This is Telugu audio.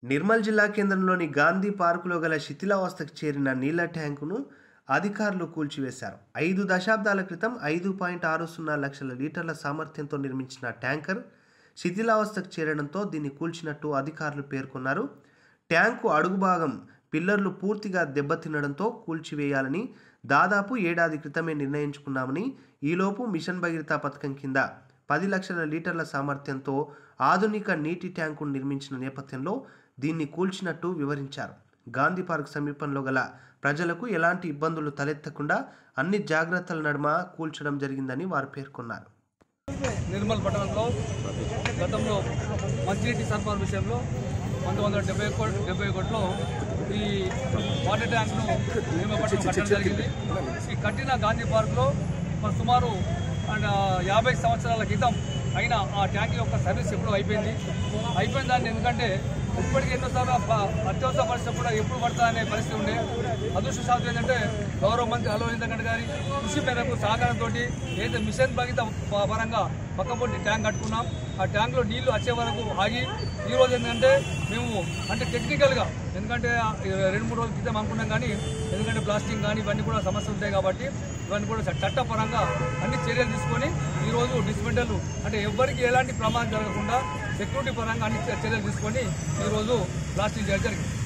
నిర్మల్ జిల్లా కేంద్రంలోని గాంధీ పార్కులో గల శిథిలావస్థకు చేరిన నీళ్ల ట్యాంకును అధికారులు కూల్చివేశారు ఐదు దశాబ్దాల క్రితం ఐదు పాయింట్ ఆరు సున్నా లక్షల లీటర్ల సామర్థ్యంతో నిర్మించిన ట్యాంకర్ శిథిలావస్థకు చేరడంతో దీన్ని కూల్చినట్టు అధికారులు పేర్కొన్నారు ట్యాంకు అడుగు భాగం పిల్లర్లు పూర్తిగా దెబ్బతినడంతో కూల్చివేయాలని దాదాపు ఏడాది క్రితమే నిర్ణయించుకున్నామని ఈలోపు మిషన్ భగీరథ పథకం కింద పది లక్షల లీటర్ల సామర్థ్యంతో ఆధునిక నీటి ట్యాంకును నిర్మించిన నేపథ్యంలో దీన్ని కూల్చినట్టు వివరించారు గాంధీ పార్క్ సమీపంలో గల ప్రజలకు ఎలాంటి ఇబ్బందులు తలెత్తకుండా అన్ని జాగ్రత్తల నడుమ కూల్చడం జరిగిందని వారు పేర్కొన్నారు నిర్మల్ పట్టణంలో గతంలో మంచినీటి సరఫరా విషయంలో పంతొమ్మిది వందల డెబ్బై ఒకటి డెబ్బై ఒకటిలో ఈ వాటర్ ట్యాంక్ను నియమపట్నం కట్టడం జరిగింది ఈ కట్టిన గాంధీ పార్క్లో మరి సుమారు అండ్ యాభై సంవత్సరాల క్రితం అయిన ఆ ట్యాంక్ యొక్క సర్వీస్ ఎప్పుడు అయిపోయింది అయిపోయిన దాన్ని ఎందుకంటే ఇప్పటికీ ఎన్నోసార్లు ప- అత్యవసర పరిస్థితి కూడా ఎప్పుడు పడతా అనే పరిస్థితి ఉండే అదృష్టశాతం ఏంటంటే గౌరవ మంత్రి అలో ఇంద్రగండ్ గారి కృషి మేరకు సహకారంతో ఏదైతే మిషన్ భగిత ప- పరంగా పక్కపొట్టి ట్యాంక్ కట్టుకున్నాం ఆ ట్యాంక్లో నీళ్లు వచ్చే వరకు ఆగి ఈ రోజు ఏంటంటే మేము అంటే టెక్నికల్గా ఎందుకంటే ఆ రెండు మూడు రోజుల క్రితం అనుకున్నాం కానీ ఎందుకంటే ప్లాస్టింగ్ కానీ ఇవన్నీ కూడా సమస్యలు ఉంటాయి కాబట్టి ఇవన్నీ కూడా చ- చట్టపరంగా అన్ని చర్యలు తీసుకొని ఈరోజు డిస్మెంటల్ అంటే ఎవ్వరికి ఎలాంటి ప్రమాదం జరగకుండా సెక్యూరిటీ పరంగా అన్ని చర్యలు తీసుకొని ఈరోజు ప్లాస్టింగ్ చేయడం జరిగింది